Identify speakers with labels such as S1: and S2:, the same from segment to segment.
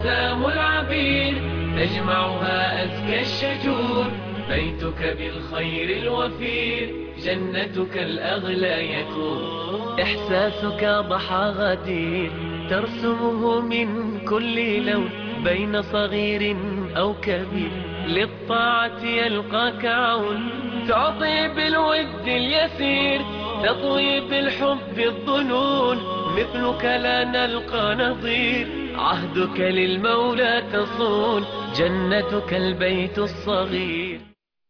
S1: سام العبير تجمعها أزكى الشجور بيتك بالخير الوفير جنتك الأغلى يكون إحساسك ضحى غدير ترسمه من كل لون بين صغير أو كبير للطاعة يلقاك عون تعطي بالود اليسير تطوي بالحب الظنون مثلك لا نلقى نظير عهدك للمولى تصون جنتك البيت الصغير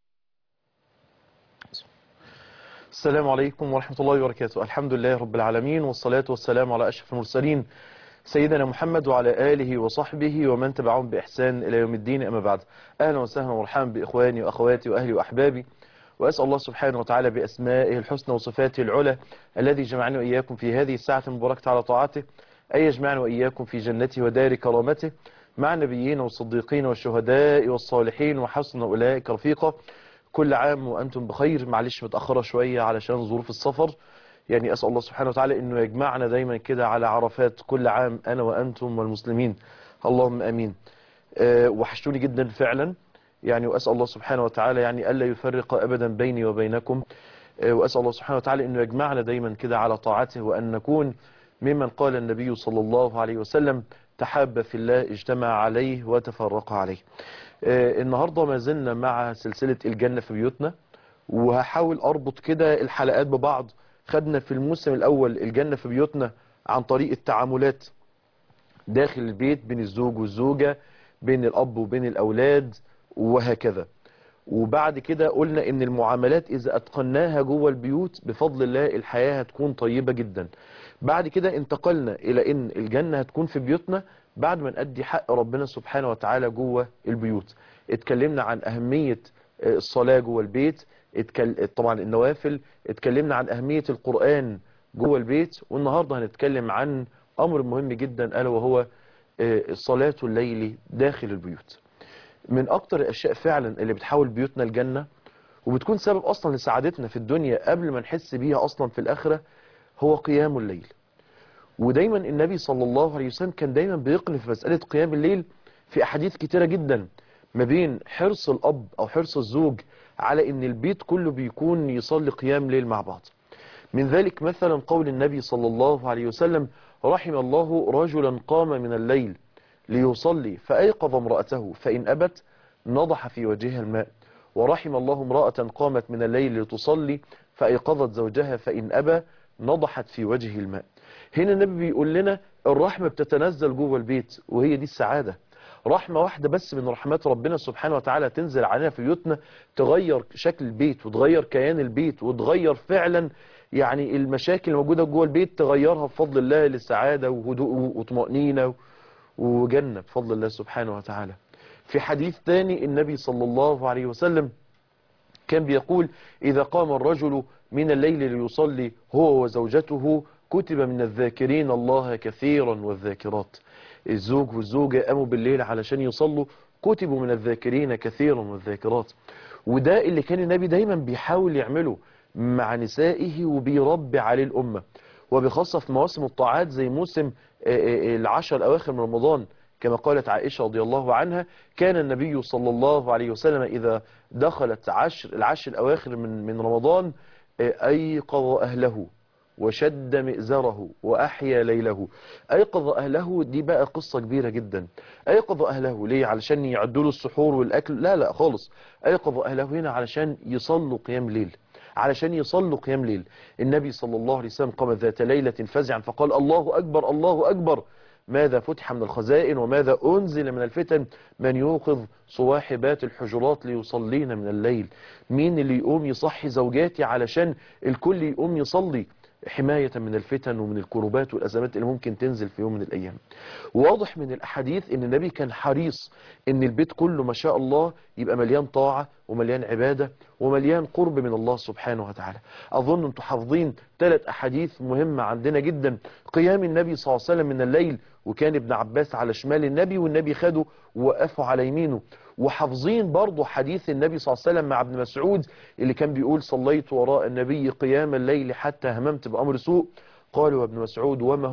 S2: السلام عليكم ورحمة الله وبركاته الحمد لله رب العالمين والصلاة والسلام على أشرف المرسلين سيدنا محمد وعلى آله وصحبه ومن تبعهم بإحسان إلى يوم الدين أما بعد أهلا وسهلا ومرحبا بإخواني وأخواتي وأهلي وأحبابي وأسأل الله سبحانه وتعالى بأسمائه الحسنى وصفاته العلى الذي جمعنا وإياكم في هذه الساعة المباركة على طاعته أن يجمعنا وإياكم في جنته ودار كرامته مع النبيين والصديقين والشهداء والصالحين وحسن أولئك رفيقا كل عام وأنتم بخير معلش متأخرة شوية علشان ظروف السفر يعني أسأل الله سبحانه وتعالى أنه يجمعنا دايما كده على عرفات كل عام أنا وأنتم والمسلمين اللهم أمين أه وحشتوني جدا فعلا يعني وأسأل الله سبحانه وتعالى يعني ألا يفرق أبدا بيني وبينكم أه وأسأل الله سبحانه وتعالى أنه يجمعنا دايما كده على طاعته وأن نكون ممن قال النبي صلى الله عليه وسلم تحاب في الله اجتمع عليه وتفرق عليه آه النهاردة ما زلنا مع سلسلة الجنة في بيوتنا وهحاول أربط كده الحلقات ببعض خدنا في الموسم الأول الجنة في بيوتنا عن طريق التعاملات داخل البيت بين الزوج والزوجة بين الأب وبين الأولاد وهكذا وبعد كده قلنا ان المعاملات اذا اتقناها جوه البيوت بفضل الله الحياة هتكون طيبة جدا بعد كده انتقلنا الى ان الجنة هتكون في بيوتنا بعد ما نأدي حق ربنا سبحانه وتعالى جوه البيوت اتكلمنا عن اهمية الصلاة جوه البيت اتكل... طبعا النوافل اتكلمنا عن اهمية القرآن جوه البيت والنهاردة هنتكلم عن امر مهم جدا الا وهو صلاة الليل داخل البيوت من اكتر الاشياء فعلا اللي بتحول بيوتنا الجنة وبتكون سبب اصلا لسعادتنا في الدنيا قبل ما نحس بيها اصلا في الاخرة هو قيام الليل ودايما النبي صلى الله عليه وسلم كان دايما بيقن في مسألة قيام الليل في احاديث كتيرة جدا ما بين حرص الاب او حرص الزوج على ان البيت كله بيكون يصلي قيام ليل مع بعض من ذلك مثلا قول النبي صلى الله عليه وسلم رحم الله رجلا قام من الليل ليصلي فأيقظ امرأته فإن أبت نضح في وجهها الماء ورحم الله امرأة قامت من الليل لتصلي فأيقظت زوجها فإن أبى نضحت في وجهه الماء هنا النبي بيقول لنا الرحمة بتتنزل جوه البيت وهي دي السعادة رحمة واحدة بس من رحمات ربنا سبحانه وتعالى تنزل علينا في بيوتنا تغير شكل البيت وتغير كيان البيت وتغير فعلا يعني المشاكل الموجودة جوه البيت تغيرها بفضل الله لسعادة وهدوء وطمأنينة وجنة بفضل الله سبحانه وتعالى في حديث ثاني النبي صلى الله عليه وسلم كان بيقول إذا قام الرجل من الليل ليصلي هو وزوجته كتب من الذاكرين الله كثيرا والذاكرات الزوج والزوجة قاموا بالليل علشان يصلوا كتبوا من الذاكرين كثيرا والذاكرات وده اللي كان النبي دايما بيحاول يعمله مع نسائه وبيربي عليه الأمة وبخاصة في مواسم الطاعات زي موسم العشر الأواخر من رمضان كما قالت عائشة رضي الله عنها كان النبي صلى الله عليه وسلم إذا دخلت عشر العشر الأواخر من من رمضان أيقظ أهله وشد مئزره وأحيا ليله أيقظ أهله دي بقى قصة كبيرة جدا أيقظ أهله ليه علشان يعدوا له السحور والأكل لا لا خالص أيقظ أهله هنا علشان يصلوا قيام ليل علشان يصلوا قيام ليل النبي صلى الله عليه وسلم قام ذات ليلة فزعا فقال الله أكبر الله أكبر ماذا فتح من الخزائن وماذا أنزل من الفتن من يوقظ صواحبات الحجرات ليصلين من الليل مين اللي يقوم يصحي زوجاتي علشان الكل يقوم يصلي حماية من الفتن ومن الكروبات والأزمات اللي ممكن تنزل في يوم من الأيام واضح من الأحاديث ان النبي كان حريص ان البيت كله ما شاء الله يبقى مليان طاعة ومليان عبادة ومليان قرب من الله سبحانه وتعالى أظن انتم حافظين ثلاث أحاديث مهمة عندنا جدا قيام النبي صلى الله عليه وسلم من الليل وكان ابن عباس على شمال النبي والنبي خده ووقفه على يمينه وحافظين برضه حديث النبي صلى الله عليه وسلم مع ابن مسعود اللي كان بيقول صليت وراء النبي قيام الليل حتى هممت بأمر سوء قال وابن مسعود وما هو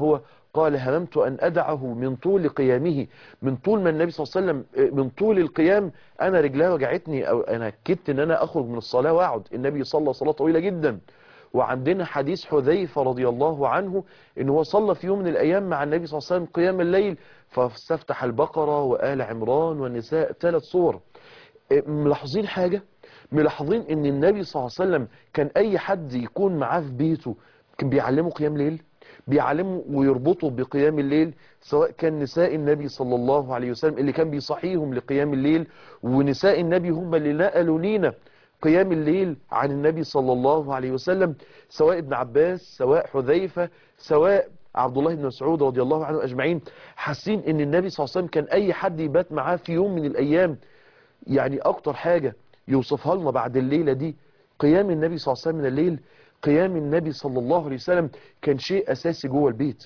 S2: قال هممت أن أدعه من طول قيامه من طول ما النبي صلى الله عليه وسلم من طول القيام أنا رجلاه وجعتني أو أنا كدت أن أنا أخرج من الصلاة وأقعد النبي صلى صلاة طويلة جدا وعندنا حديث حذيفة رضي الله عنه ان هو صلى في يوم من الايام مع النبي صلى الله عليه وسلم قيام الليل فاستفتح البقرة وآل عمران والنساء ثلاث صور ملاحظين حاجة ملاحظين ان النبي صلى الله عليه وسلم كان اي حد يكون معاه في بيته كان بيعلمه قيام ليل بيعلمه ويربطه بقيام الليل سواء كان نساء النبي صلى الله عليه وسلم اللي كان بيصحيهم لقيام الليل ونساء النبي هم اللي نقلوا لينا قيام الليل عن النبي صلى الله عليه وسلم سواء ابن عباس سواء حذيفة سواء عبد الله بن مسعود رضي الله عنه أجمعين حاسين ان النبي صلى الله عليه وسلم كان اي حد يبات معاه في يوم من الايام يعني اكتر حاجة يوصفها لنا بعد الليلة دي قيام النبي صلى الله عليه وسلم من الليل قيام النبي صلى الله عليه وسلم كان شيء اساسي جوه البيت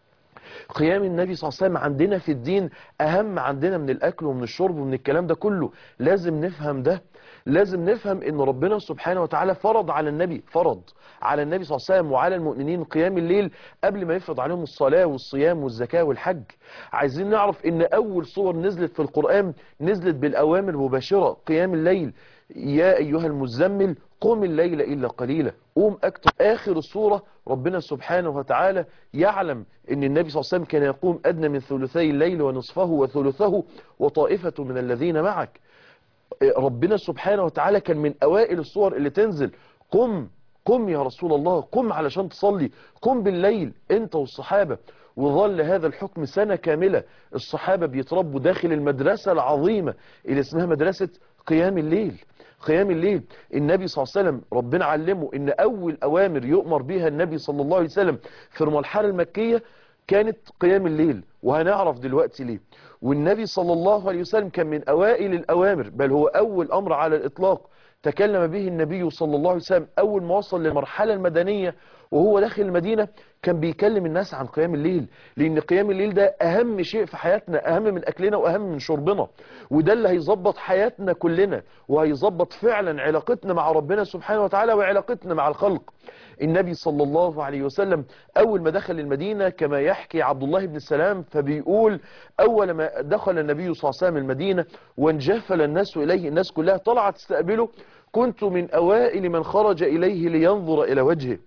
S2: قيام النبي صلى الله عليه وسلم عندنا في الدين اهم عندنا من الاكل ومن الشرب ومن الكلام ده كله لازم نفهم ده لازم نفهم ان ربنا سبحانه وتعالى فرض على النبي فرض على النبي صلى الله عليه وسلم وعلى المؤمنين قيام الليل قبل ما يفرض عليهم الصلاة والصيام والزكاة والحج عايزين نعرف ان اول صور نزلت في القرآن نزلت بالاوامر مباشرة قيام الليل يا ايها المزمل قم الليل الا قليلا قوم اكتر اخر الصورة ربنا سبحانه وتعالى يعلم ان النبي صلى الله عليه وسلم كان يقوم ادنى من ثلثي الليل ونصفه وثلثه وطائفة من الذين معك ربنا سبحانه وتعالى كان من اوائل الصور اللي تنزل قم قم يا رسول الله قم علشان تصلي قم بالليل انت والصحابة وظل هذا الحكم سنة كاملة الصحابة بيتربوا داخل المدرسة العظيمة اللي اسمها مدرسة قيام الليل قيام الليل النبي صلى الله عليه وسلم ربنا علمه ان اول اوامر يؤمر بها النبي صلى الله عليه وسلم في المرحلة المكية كانت قيام الليل وهنعرف دلوقتي ليه والنبي صلى الله عليه وسلم كان من اوائل الاوامر بل هو اول امر على الاطلاق تكلم به النبي صلى الله عليه وسلم اول ما وصل للمرحلة المدنية وهو داخل المدينة كان بيكلم الناس عن قيام الليل لان قيام الليل ده اهم شيء في حياتنا اهم من اكلنا واهم من شربنا وده اللي هيظبط حياتنا كلنا وهيظبط فعلا علاقتنا مع ربنا سبحانه وتعالى وعلاقتنا مع الخلق النبي صلى الله عليه وسلم اول ما دخل المدينة كما يحكي عبد الله بن السلام فبيقول اول ما دخل النبي صلى الله عليه وسلم المدينة وانجفل الناس اليه الناس كلها طلعت تستقبله كنت من اوائل من خرج اليه لينظر الى وجهه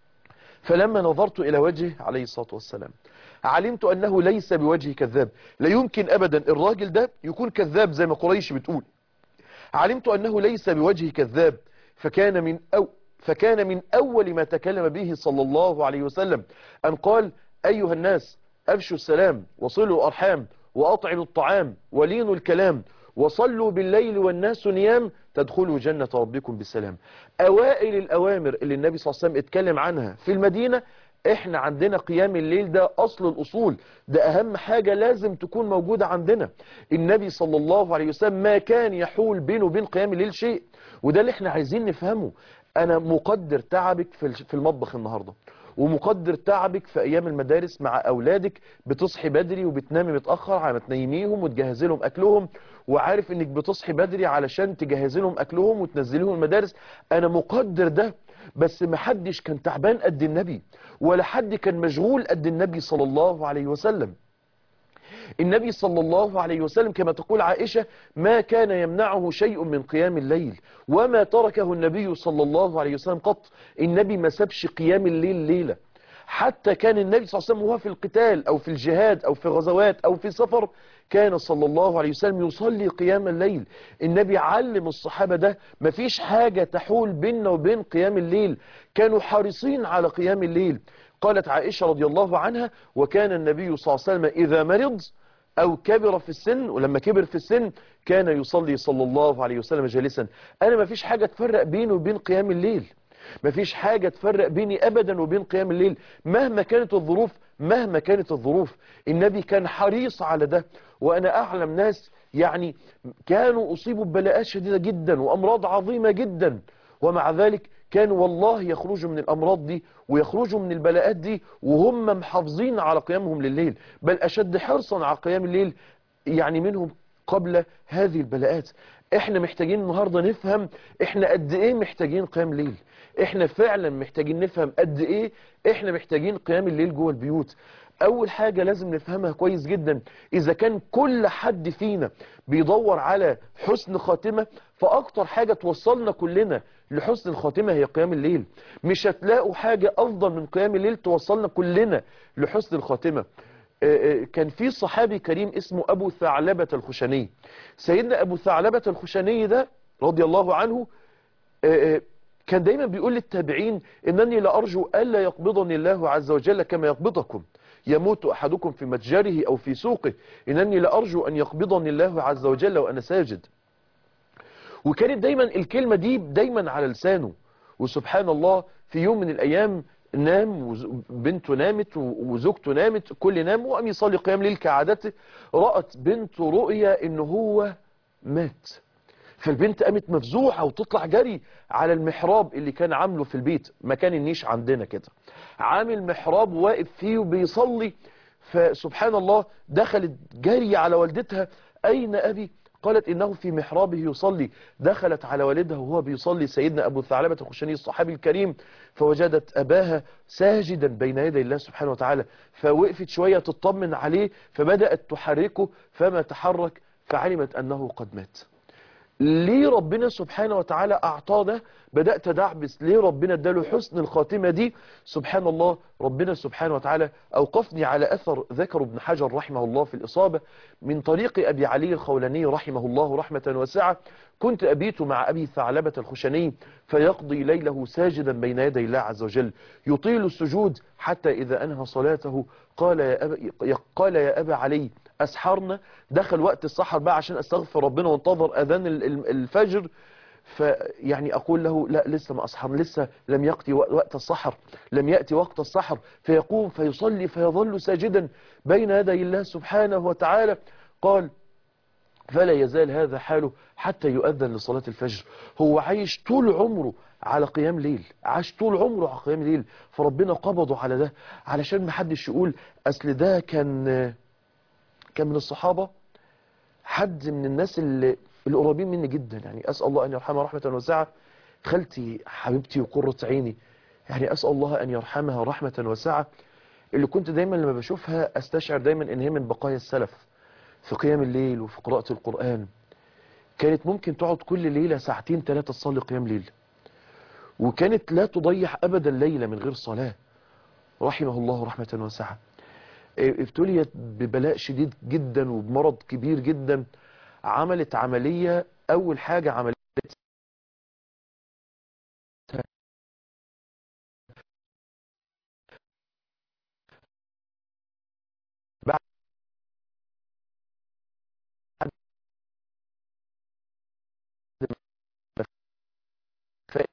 S2: فلما نظرت إلى وجهه عليه الصلاة والسلام علمت أنه ليس بوجه كذاب لا يمكن أبدا الراجل ده يكون كذاب زي ما قريش بتقول علمت أنه ليس بوجه كذاب فكان من أو فكان من أول ما تكلم به صلى الله عليه وسلم أن قال أيها الناس أبشوا السلام وصلوا الأرحام وأطعموا الطعام ولينوا الكلام وصلوا بالليل والناس نيام تدخلوا جنة ربكم بالسلام أوائل الأوامر اللي النبي صلى الله عليه وسلم اتكلم عنها في المدينة احنا عندنا قيام الليل ده أصل الأصول ده أهم حاجة لازم تكون موجودة عندنا النبي صلى الله عليه وسلم ما كان يحول بينه وبين قيام الليل شيء وده اللي احنا عايزين نفهمه أنا مقدر تعبك في المطبخ النهاردة ومقدر تعبك في ايام المدارس مع اولادك بتصحي بدري وبتنامي متاخر على ما تنيميهم وتجهزي لهم اكلهم وعارف انك بتصحي بدري علشان تجهزي لهم اكلهم وتنزليهم المدارس انا مقدر ده بس ما حدش كان تعبان قد النبي ولا حد كان مشغول قد النبي صلى الله عليه وسلم النبي صلى الله عليه وسلم كما تقول عائشة ما كان يمنعه شيء من قيام الليل وما تركه النبي صلى الله عليه وسلم قط النبي ما سابش قيام الليل ليلة حتى كان النبي صلى الله عليه وسلم وهو في القتال أو في الجهاد أو في غزوات أو في سفر كان صلى الله عليه وسلم يصلي قيام الليل النبي علم الصحابة ده مفيش حاجة تحول بيننا وبين قيام الليل كانوا حريصين على قيام الليل قالت عائشة رضي الله عنها وكان النبي صلى الله عليه وسلم إذا مرض أو كبر في السن ولما كبر في السن كان يصلي صلى الله عليه وسلم جالسا أنا ما فيش حاجة تفرق بينه وبين قيام الليل ما فيش حاجة تفرق بيني أبدا وبين قيام الليل مهما كانت الظروف مهما كانت الظروف النبي كان حريص على ده وأنا أعلم ناس يعني كانوا أصيبوا ببلاءات شديدة جدا وأمراض عظيمة جدا ومع ذلك كانوا والله يخرجوا من الأمراض دي ويخرجوا من البلاءات دي وهم محافظين على قيامهم لليل بل أشد حرصا على قيام الليل يعني منهم قبل هذه البلاءات احنا محتاجين النهاردة نفهم احنا قد ايه محتاجين قيام ليل احنا فعلا محتاجين نفهم قد ايه احنا محتاجين قيام الليل جوه البيوت اول حاجة لازم نفهمها كويس جدا اذا كان كل حد فينا بيدور على حسن خاتمة فاكتر حاجة توصلنا كلنا لحسن الخاتمة هي قيام الليل مش هتلاقوا حاجة افضل من قيام الليل توصلنا كلنا لحسن الخاتمة آه، آه، كان في صحابي كريم اسمه ابو ثعلبة الخشني سيدنا ابو ثعلبة الخشني ده رضي الله عنه آه، آه، كان دايما بيقول للتابعين انني لارجو الا يقبضني الله عز وجل كما يقبضكم يموت احدكم في متجره او في سوقه انني لارجو ان يقبضني الله عز وجل وانا ساجد وكانت دايما الكلمة دي دايما على لسانه وسبحان الله في يوم من الايام نام وز- بنته نامت و- وزوجته نامت كل نام وقام يصلي قيام ليل كعادته رأت بنته رؤيا ان هو مات فالبنت قامت مفزوعة وتطلع جري على المحراب اللي كان عامله في البيت مكان النيش عندنا كده عامل محراب واقف فيه وبيصلي فسبحان الله دخلت جري على والدتها أين أبي قالت إنه في محرابه يصلي دخلت على والدها وهو بيصلي سيدنا أبو ثعلبة الخشني الصحابي الكريم فوجدت أباها ساجدا بين يدي الله سبحانه وتعالى فوقفت شوية تطمن عليه فبدأت تحركه فما تحرك فعلمت أنه قد مات ليه ربنا سبحانه وتعالى أعطاه بدأت أدعبس ليه ربنا اداله حسن الخاتمة دي سبحان الله ربنا سبحانه وتعالى أوقفني على أثر ذكر ابن حجر رحمه الله في الإصابة من طريق أبي علي الخولاني رحمه الله رحمة واسعة كنت أبيت مع أبي ثعلبة الخشني فيقضي ليله ساجدا بين يدي الله عز وجل يطيل السجود حتى إذا أنهى صلاته قال يا أبا, قال يا أبا علي أسحرنا دخل وقت السحر بقى عشان أستغفر ربنا وانتظر أذان ال- ال- الفجر فيعني أقول له لا لسه ما أسحر لسه لم يأتي وق- وقت السحر لم يأتي وقت السحر فيقوم فيصلي فيظل ساجدا بين يدي الله سبحانه وتعالى قال فلا يزال هذا حاله حتى يؤذن لصلاة الفجر هو عايش طول عمره على قيام ليل عاش طول عمره على قيام ليل فربنا قبضه على ده علشان ما حدش يقول أصل ده كان كان من الصحابة حد من الناس اللي القريبين مني جدا يعني أسأل الله أن يرحمها رحمة واسعة خالتي حبيبتي وقرة عيني يعني أسأل الله أن يرحمها رحمة واسعة اللي كنت دايما لما بشوفها أستشعر دايما إن هي من بقايا السلف في قيام الليل وفي قراءة القرآن كانت ممكن تقعد كل ليلة ساعتين ثلاثة تصلي قيام ليل وكانت لا تضيع أبدا ليلة من غير صلاة رحمه الله رحمة واسعة ابتليت ببلاء شديد جدا وبمرض كبير جدا عملت عملية أول حاجة عملتها بعد ف-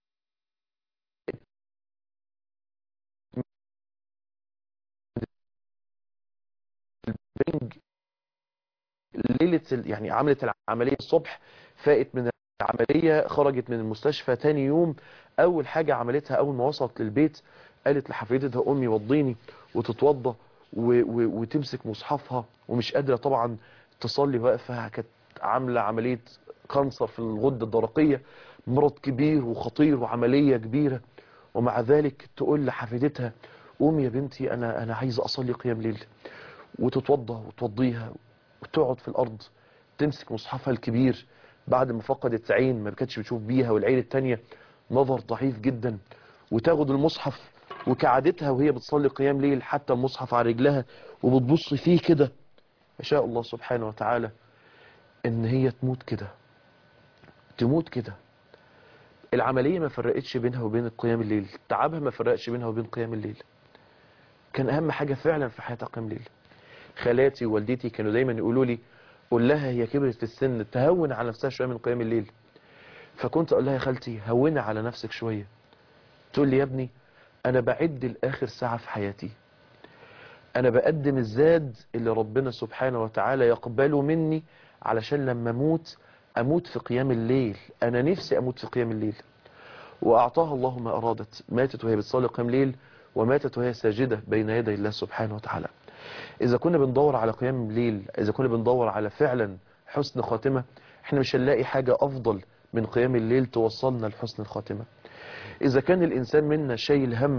S2: البنج ليلة ال- يعني عملت العملية الصبح فاقت من العملية خرجت من المستشفى تاني يوم أول حاجة عملتها أول ما وصلت للبيت قالت لحفيدتها أمي وضيني وتتوضى و- و- وتمسك مصحفها ومش قادرة طبعا تصلي واقفة كانت عاملة عملية كانسر في الغدة الدرقية مرض كبير وخطير وعملية كبيرة ومع ذلك تقول لحفيدتها قومي يا بنتي أنا أنا عايزة أصلي قيام ليل وتتوضى وتوضيها وتقعد في الأرض تمسك مصحفها الكبير بعد ما فقدت عين ما كانتش بتشوف بيها والعين التانية نظر ضعيف جدا وتاخد المصحف وكعادتها وهي بتصلي قيام ليل حتى المصحف على رجلها وبتبص فيه كده يشاء الله سبحانه وتعالى ان هي تموت كده تموت كده العملية ما فرقتش بينها وبين قيام الليل تعبها ما فرقش بينها وبين قيام الليل كان اهم حاجة فعلا في حياتها قيام الليل خالاتي ووالدتي كانوا دايما يقولوا لي قول لها هي كبرت في السن تهون على نفسها شوية من قيام الليل فكنت اقول لها يا خالتي هوني على نفسك شوية تقول لي يا ابني انا بعد الاخر ساعة في حياتي انا بقدم الزاد اللي ربنا سبحانه وتعالى يقبله مني علشان لما اموت اموت في قيام الليل انا نفسي اموت في قيام الليل واعطاها الله ما ارادت ماتت وهي بتصلي قيام ليل وماتت وهي ساجدة بين يدي الله سبحانه وتعالى إذا كنا بندور على قيام الليل إذا كنا بندور على فعلا حسن خاتمة احنا مش هنلاقي حاجة أفضل من قيام الليل توصلنا لحسن الخاتمة إذا كان الإنسان منا شايل هم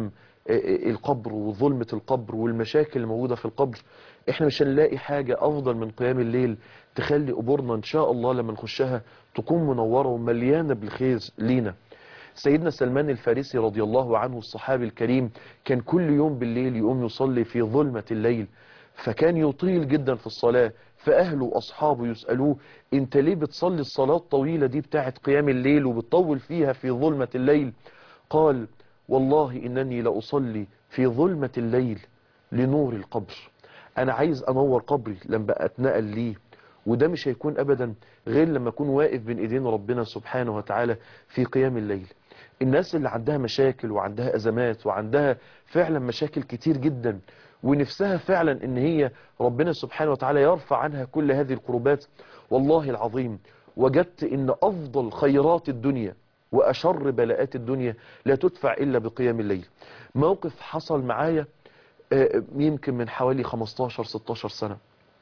S2: القبر وظلمة القبر والمشاكل الموجودة في القبر احنا مش هنلاقي حاجة افضل من قيام الليل تخلي قبورنا ان شاء الله لما نخشها تكون منورة ومليانة بالخير لينا سيدنا سلمان الفارسي رضي الله عنه الصحابي الكريم كان كل يوم بالليل يقوم يصلي في ظلمة الليل فكان يطيل جدا في الصلاة فأهله وأصحابه يسألوه انت ليه بتصلي الصلاة الطويلة دي بتاعت قيام الليل وبتطول فيها في ظلمة الليل قال والله إنني لأصلي في ظلمة الليل لنور القبر أنا عايز أنور قبري لما أتنقل ليه وده مش هيكون أبدا غير لما أكون واقف بين إيدين ربنا سبحانه وتعالى في قيام الليل الناس اللي عندها مشاكل وعندها أزمات وعندها فعلا مشاكل كتير جدا ونفسها فعلا ان هي ربنا سبحانه وتعالى يرفع عنها كل هذه القربات والله العظيم وجدت ان افضل خيرات الدنيا واشر بلاءات الدنيا لا تدفع الا بقيام الليل موقف حصل معايا يمكن من حوالي 15 16 سنة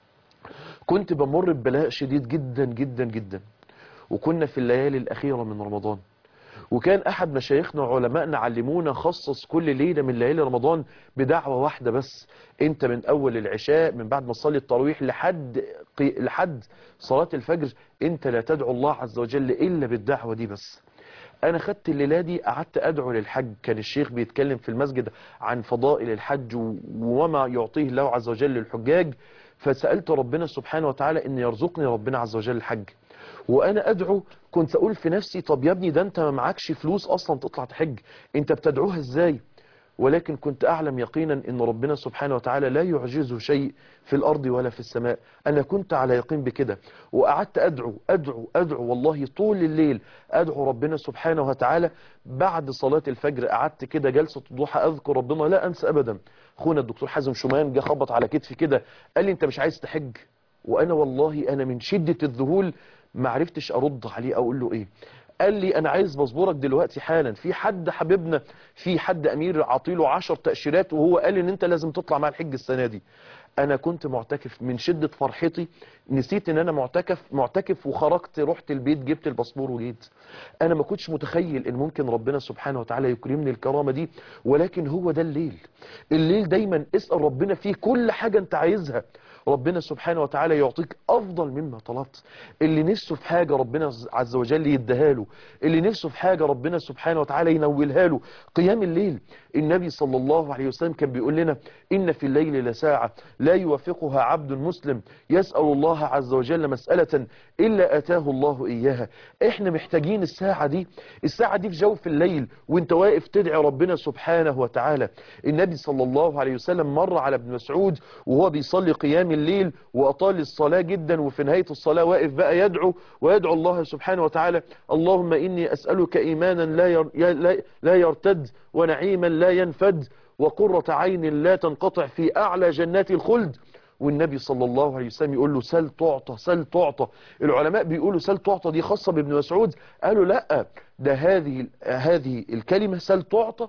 S2: كنت بمر ببلاء شديد جدا جدا جدا وكنا في الليالي الأخيرة من رمضان وكان أحد مشايخنا وعلمائنا علمونا خصص كل ليلة من ليالي رمضان بدعوة واحدة بس انت من أول العشاء من بعد ما تصلي التراويح لحد قي... لحد صلاة الفجر انت لا تدعو الله عز وجل إلا بالدعوة دي بس انا خدت الليله دي قعدت ادعو للحج كان الشيخ بيتكلم في المسجد عن فضائل الحج وما يعطيه الله عز وجل للحجاج فسالت ربنا سبحانه وتعالى ان يرزقني ربنا عز وجل الحج وانا ادعو كنت اقول في نفسي طب يا ابني ده انت ما معكش فلوس اصلا تطلع تحج انت بتدعوها ازاي ولكن كنت أعلم يقينا أن ربنا سبحانه وتعالى لا يعجزه شيء في الأرض ولا في السماء أنا كنت على يقين بكده وقعدت أدعو أدعو أدعو والله طول الليل أدعو ربنا سبحانه وتعالى بعد صلاة الفجر قعدت كده جلسة الضحى أذكر ربنا لا أنسى أبدا أخونا الدكتور حازم شومان جه خبط على كتفي كده قال لي أنت مش عايز تحج وأنا والله أنا من شدة الذهول ما عرفتش أرد عليه أقول له إيه قال لي انا عايز بصبورك دلوقتي حالا في حد حبيبنا في حد امير عطيله عشر تأشيرات وهو قال ان انت لازم تطلع مع الحج السنة دي انا كنت معتكف من شدة فرحتي نسيت ان انا معتكف معتكف وخرجت رحت البيت جبت الباسبور وجيت انا ما كنتش متخيل ان ممكن ربنا سبحانه وتعالى يكرمني الكرامة دي ولكن هو ده الليل الليل دايما اسأل ربنا فيه كل حاجة انت عايزها ربنا سبحانه وتعالى يعطيك أفضل مما طلبت اللي نفسه في حاجة ربنا عز وجل يديها له اللي نفسه في حاجة ربنا سبحانه وتعالى ينولها له قيام الليل النبي صلى الله عليه وسلم كان بيقول لنا إن في الليل لساعة لا يوافقها عبد مسلم يسأل الله عز وجل مسألة إلا أتاه الله إياها إحنا محتاجين الساعة دي الساعة دي في جوف الليل وانت واقف تدعي ربنا سبحانه وتعالى النبي صلى الله عليه وسلم مر على ابن مسعود وهو بيصلي قيام الليل وأطال الصلاة جدا وفي نهاية الصلاة واقف بقى يدعو ويدعو الله سبحانه وتعالى اللهم إني أسألك إيمانا لا, ير لا, لا يرتد ونعيما لا ينفد وقرة عين لا تنقطع في أعلى جنات الخلد والنبي صلى الله عليه وسلم يقول له سل تعطى سل تعطى العلماء بيقولوا سل تعطى دي خاصة بابن مسعود قالوا لا ده هذه هذه الكلمة سل تعطى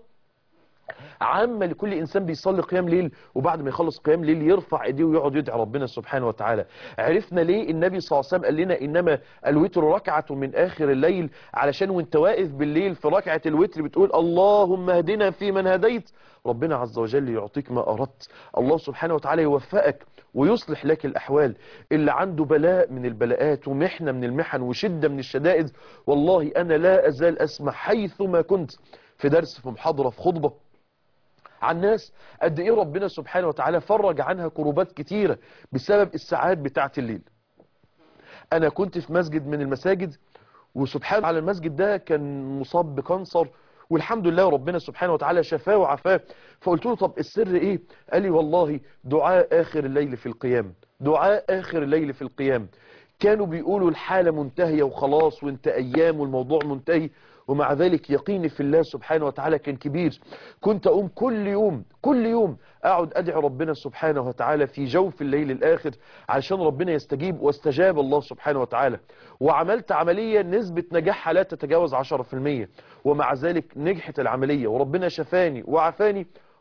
S2: عامة لكل إنسان بيصلي قيام ليل وبعد ما يخلص قيام ليل يرفع ايديه ويقعد يدعي ربنا سبحانه وتعالى عرفنا ليه النبي صلى الله عليه وسلم قال لنا إنما الوتر ركعة من آخر الليل علشان وانت واقف بالليل في ركعة الوتر بتقول اللهم اهدنا في من هديت ربنا عز وجل يعطيك ما أردت الله سبحانه وتعالى يوفقك ويصلح لك الأحوال اللي عنده بلاء من البلاءات ومحنة من المحن وشدة من الشدائد والله أنا لا أزال أسمع حيثما كنت في درس في محاضرة في خطبة عن ناس قد ايه ربنا سبحانه وتعالى فرج عنها كروبات كتيرة بسبب الساعات بتاعة الليل انا كنت في مسجد من المساجد وسبحان على المسجد ده كان مصاب بكانسر والحمد لله ربنا سبحانه وتعالى شفاه وعافاه فقلت له طب السر ايه قال لي والله دعاء اخر الليل في القيام دعاء اخر الليل في القيام كانوا بيقولوا الحالة منتهية وخلاص وانت ايام والموضوع منتهي ومع ذلك يقيني في الله سبحانه وتعالى كان كبير كنت أقوم كل يوم كل يوم أقعد أدعي ربنا سبحانه وتعالى في جوف الليل الآخر علشان ربنا يستجيب واستجاب الله سبحانه وتعالى وعملت عملية نسبة نجاحها لا تتجاوز 10% ومع ذلك نجحت العملية وربنا شفاني وعفاني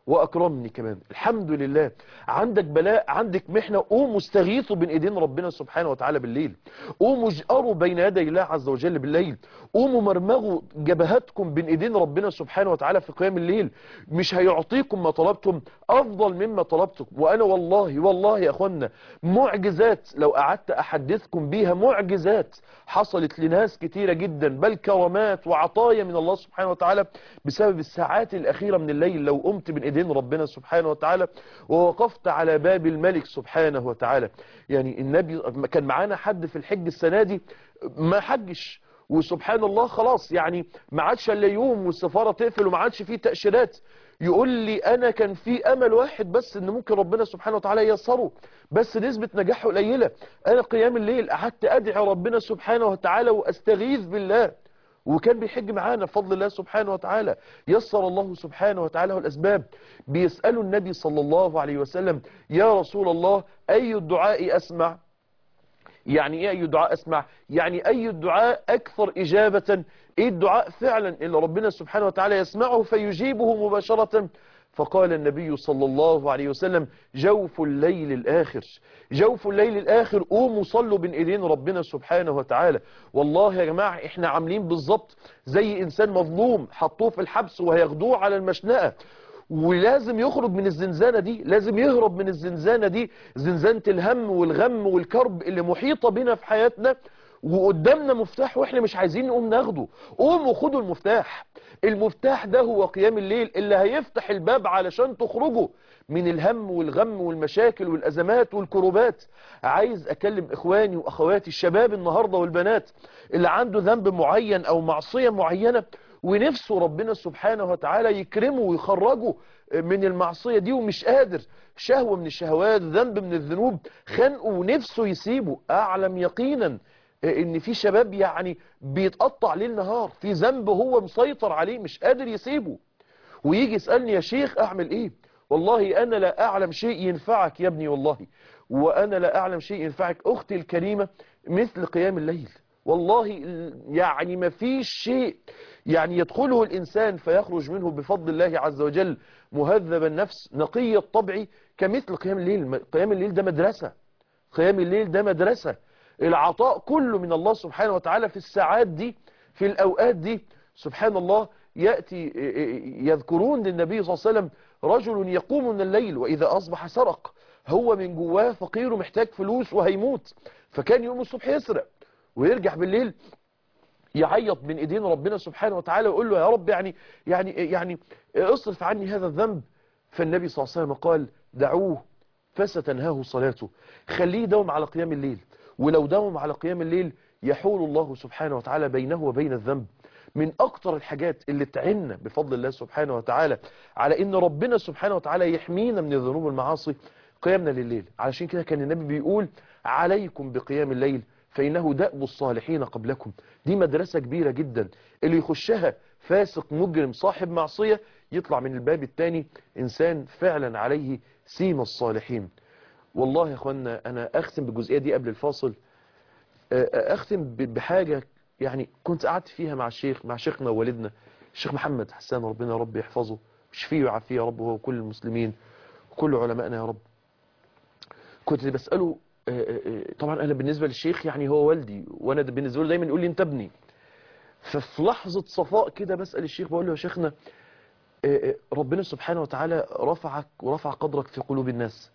S2: واكرمني كمان الحمد لله عندك بلاء عندك محنه قوموا استغيثوا بين ايدين ربنا سبحانه وتعالى بالليل قوموا اجأروا بين يدي الله عز وجل بالليل قوموا مرمغوا جبهاتكم بين ايدين ربنا سبحانه وتعالى في قيام الليل مش هيعطيكم ما طلبتم افضل مما طلبتم وانا والله والله يا اخوانا معجزات لو قعدت احدثكم بيها معجزات حصلت لناس كتيرة جدا بل كرامات وعطايا من الله سبحانه وتعالى بسبب الساعات الاخيرة من الليل لو قمت بين ايدين ربنا سبحانه وتعالى ووقفت على باب الملك سبحانه وتعالى يعني النبي كان معانا حد في الحج السنة دي ما حجش وسبحان الله خلاص يعني ما عادش الا يوم والسفارة تقفل وما عادش فيه تأشيرات يقول لي انا كان في امل واحد بس ان ممكن ربنا سبحانه وتعالى ييسره بس نسبة نجاحه قليلة انا قيام الليل قعدت ادعي ربنا سبحانه وتعالى واستغيث بالله وكان بيحج معانا بفضل الله سبحانه وتعالى يسر الله سبحانه وتعالى الأسباب بيسألوا النبي صلى الله عليه وسلم يا رسول الله أي الدعاء أسمع يعني ايه اي دعاء اسمع يعني اي الدعاء اكثر اجابة ايه الدعاء فعلا اللي ربنا سبحانه وتعالى يسمعه فيجيبه مباشرة فقال النبي صلى الله عليه وسلم جوف الليل الآخر جوف الليل الآخر قوموا صلوا بين ايدين ربنا سبحانه وتعالى والله يا جماعة احنا عاملين بالظبط زي انسان مظلوم حطوه في الحبس وهياخدوه على المشنقة ولازم يخرج من الزنزانة دي لازم يهرب من الزنزانة دي زنزانة الهم والغم والكرب اللي محيطة بنا في حياتنا وقدامنا مفتاح واحنا مش عايزين نقوم ناخده قوموا خدوا المفتاح المفتاح ده هو قيام الليل اللي هيفتح الباب علشان تخرجوا من الهم والغم والمشاكل والأزمات والكروبات عايز أكلم إخواني وأخواتي الشباب النهاردة والبنات اللي عنده ذنب معين أو معصية معينة ونفسه ربنا سبحانه وتعالى يكرمه ويخرجه من المعصية دي ومش قادر شهوة من الشهوات ذنب من الذنوب خنقه ونفسه يسيبه أعلم يقينا ان في شباب يعني بيتقطع ليل نهار في ذنب هو مسيطر عليه مش قادر يسيبه ويجي يسألني يا شيخ اعمل ايه والله انا لا اعلم شيء ينفعك يا ابني والله وانا لا اعلم شيء ينفعك اختي الكريمة مثل قيام الليل والله يعني ما فيش شيء يعني يدخله الإنسان فيخرج منه بفضل الله عز وجل مهذب النفس نقي الطبع كمثل قيام الليل قيام الليل ده مدرسة قيام الليل ده مدرسة العطاء كله من الله سبحانه وتعالى في الساعات دي في الأوقات دي سبحان الله يأتي يذكرون للنبي صلى الله عليه وسلم رجل يقوم من الليل وإذا أصبح سرق هو من جواه فقير محتاج فلوس وهيموت فكان يوم الصبح يسرق ويرجع بالليل يعيط من ايدين ربنا سبحانه وتعالى ويقول له يا رب يعني يعني يعني اصرف عني هذا الذنب فالنبي صلى الله عليه وسلم قال دعوه فستنهاه صلاته خليه دوم على قيام الليل ولو دوم على قيام الليل يحول الله سبحانه وتعالى بينه وبين الذنب من اكتر الحاجات اللي تعنا بفضل الله سبحانه وتعالى على ان ربنا سبحانه وتعالى يحمينا من الذنوب والمعاصي قيامنا لليل علشان كده كان النبي بيقول عليكم بقيام الليل فإنه دأب الصالحين قبلكم دي مدرسة كبيرة جدا اللي يخشها فاسق مجرم صاحب معصية يطلع من الباب الثاني إنسان فعلا عليه سيم الصالحين والله يا أخوانا أنا أختم بالجزئية دي قبل الفاصل أختم بحاجة يعني كنت قعدت فيها مع الشيخ مع شيخنا ووالدنا الشيخ محمد حسان ربنا يا رب يحفظه ويشفيه ويعافيه يا رب هو وكل المسلمين وكل علمائنا يا رب كنت بسأله طبعا انا بالنسبة للشيخ يعني هو والدي وانا بالنسبة له دايما يقول لي انت ابني ففي لحظة صفاء كده بسأل الشيخ بقول له يا شيخنا ربنا سبحانه وتعالى رفعك ورفع قدرك في قلوب الناس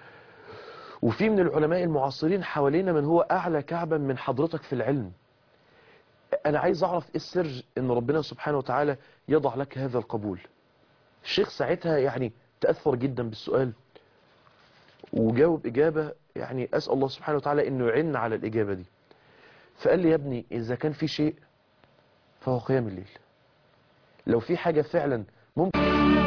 S2: وفي من العلماء المعاصرين حوالينا من هو اعلى كعبا من حضرتك في العلم انا عايز اعرف ايه السر ان ربنا سبحانه وتعالى يضع لك هذا القبول الشيخ ساعتها يعني تأثر جدا بالسؤال وجاوب إجابة يعني أسأل الله سبحانه وتعالى أنه يعن على الإجابة دي فقال لي يا ابني إذا كان في شيء فهو قيام الليل لو في حاجة فعلا ممكن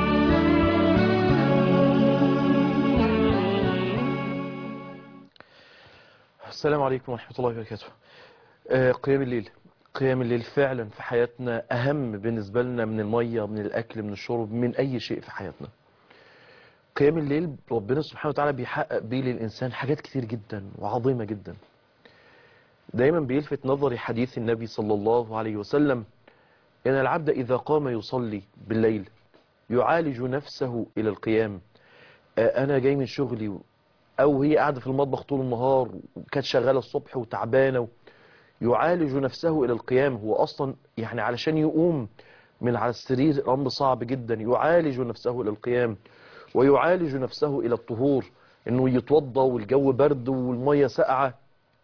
S2: السلام عليكم ورحمة الله وبركاته آه قيام الليل قيام الليل فعلا في حياتنا أهم بالنسبة لنا من المية من الأكل من الشرب من أي شيء في حياتنا قيام الليل ربنا سبحانه وتعالى بيحقق بيه للإنسان حاجات كتير جدا وعظيمة جدا دايما بيلفت نظري حديث النبي صلى الله عليه وسلم إن العبد إذا قام يصلي بالليل يعالج نفسه إلى القيام آه، أنا جاي من شغلي و- أو هي قاعدة في المطبخ طول النهار وكانت شغالة الصبح وتعبانة و- يعالج نفسه إلى القيام هو أصلا يعني علشان يقوم من على السرير أمر صعب جدا يعالج نفسه إلى القيام ويعالج نفسه إلى الطهور إنه يتوضى والجو برد والمية ساقعة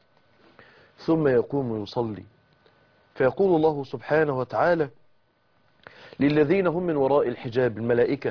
S2: ثم يقوم ويصلي فيقول الله سبحانه وتعالى للذين هم من وراء الحجاب الملائكة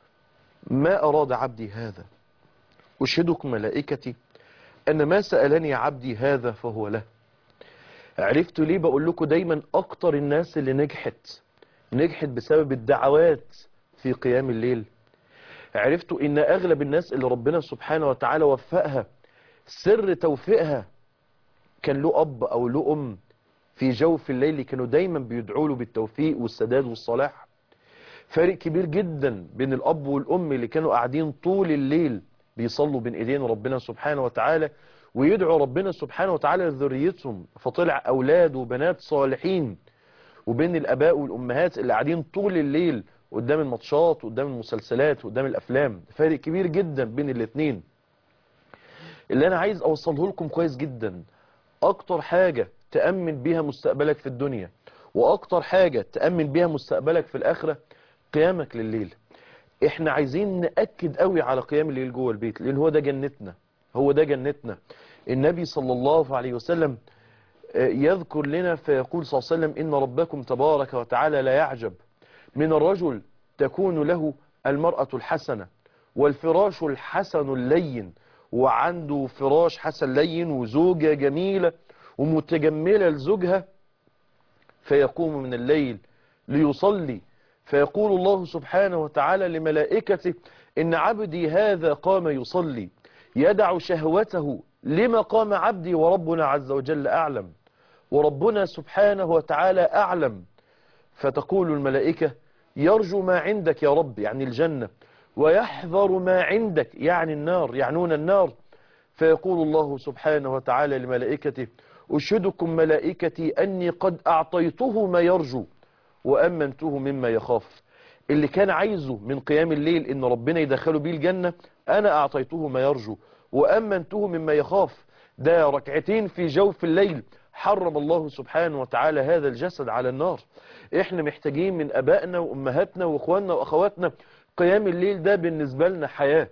S2: ما أراد عبدي هذا أشهدكم ملائكتي أن ما سألني عبدي هذا فهو له عرفت ليه بقول لكم دايما أكتر الناس اللي نجحت نجحت بسبب الدعوات في قيام الليل عرفتوا ان اغلب الناس اللي ربنا سبحانه وتعالى وفقها سر توفيقها كان له اب او له ام في جوف الليل كانوا دايما بيدعوا له بالتوفيق والسداد والصلاح فارق كبير جدا بين الاب والام اللي كانوا قاعدين طول الليل بيصلوا بين ايدين ربنا سبحانه وتعالى ويدعوا ربنا سبحانه وتعالى لذريتهم فطلع اولاد وبنات صالحين وبين الاباء والامهات اللي قاعدين طول الليل قدام الماتشات وقدام المسلسلات وقدام الافلام فارق كبير جدا بين الاثنين اللي انا عايز اوصله لكم كويس جدا اكتر حاجة تأمن بيها مستقبلك في الدنيا واكتر حاجة تأمن بيها مستقبلك في الاخرة قيامك لليل احنا عايزين نأكد قوي على قيام الليل جوه البيت لان هو ده جنتنا هو ده جنتنا النبي صلى الله عليه وسلم يذكر لنا فيقول صلى الله عليه وسلم إن ربكم تبارك وتعالى لا يعجب من الرجل تكون له المرأة الحسنة والفراش الحسن اللين وعنده فراش حسن لين وزوجة جميلة ومتجملة لزوجها فيقوم من الليل ليصلي فيقول الله سبحانه وتعالى لملائكته إن عبدي هذا قام يصلي يدع شهوته لما قام عبدي وربنا عز وجل أعلم وربنا سبحانه وتعالى أعلم فتقول الملائكة يرجو ما عندك يا رب يعني الجنة ويحذر ما عندك يعني النار يعنون النار فيقول الله سبحانه وتعالى لملائكته أشهدكم ملائكتي أني قد أعطيته ما يرجو وأمنته مما يخاف اللي كان عايزه من قيام الليل إن ربنا يدخله بيه الجنة أنا أعطيته ما يرجو وأمنته مما يخاف ده ركعتين في جوف الليل حرم الله سبحانه وتعالى هذا الجسد على النار احنا محتاجين من ابائنا وامهاتنا واخواننا واخواتنا قيام الليل ده بالنسبة لنا حياة